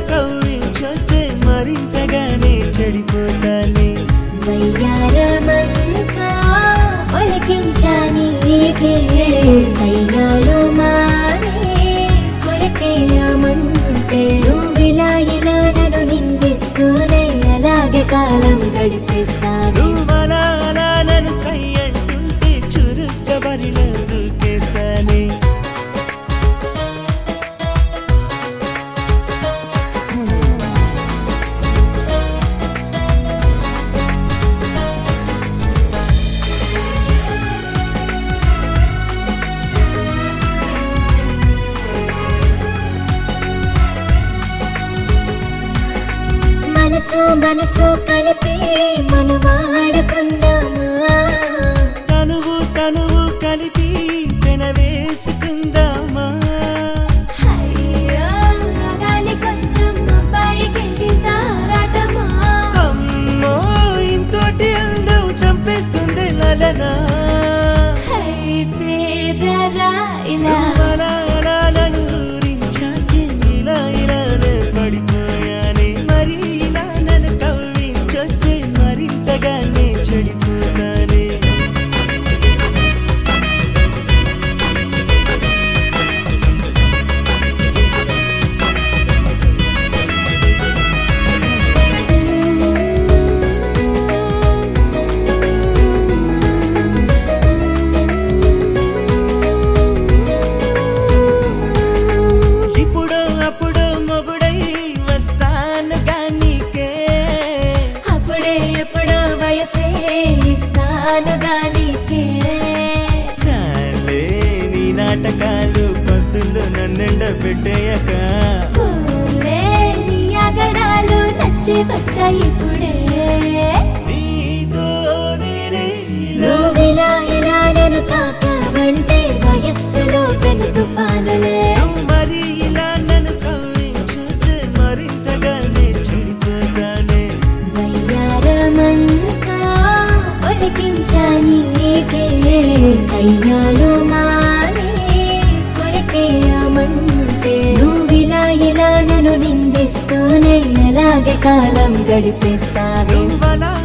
కవ్వించొద్దే మరింతగానే చెడిపోతానే వయ్యారమంతా ఒలికించాని నీకే కయ్యాలు మానే కొరకేయమంటే నువ్విలా ఇలా నన్ను నిందిస్తూనే అలాగే కాలం గడిపేస్తాను నువ్వలా అలా నన్ను సై అంటుంటే చురుక్క బరిలో దూకేస్తానే మనసు మనసు కలిపి మనం వాడుకుందామా తనువు తనువు కలిపి పెనవేసుకుందామా అయ్యో గాలి కొంచెం పైకి తారాటమా అమ్మో ఇంతోటి అందం చంపేస్తుంది లలనా అయితే రా ఇలా అలా అలా నన్ను ఊరించాకే ఇలా ఇలానే పడిపోయానే మరి ఇలా నన్ను కవ్వించొద్దే మరింతగానే చెడిపోతానే ఇప్పుడు అప్పుడు మొగుడై వస్తాను గానీకే అప్పుడే ఎప్పుడో వయసే ఇస్తాను గాలికే చాలే నీ నాటకాలు పస్తులు నన్నెండ పెట్టేయక పూలే నీ అగడాలు నచ్చి వచ్చాయి ఇప్పుడే నీతో నేనే ఇలా నువ్విలా ఇలా నన్ను తాకవంటే వయస్సులో పెను తుఫానులే నువ్వు మరి ఇలా నన్ను కవ్వించొద్దే మరింతగానే చెడిపోతానే వయ్యారమంతా ఒలికించాని నీకే కయ్యాలు మానే కొరకేయమంటే నువ్విలా ఇలా నన్ను నిందిస్తూనే అలాగే కాలం గడిపేస్తావే నువ్వలా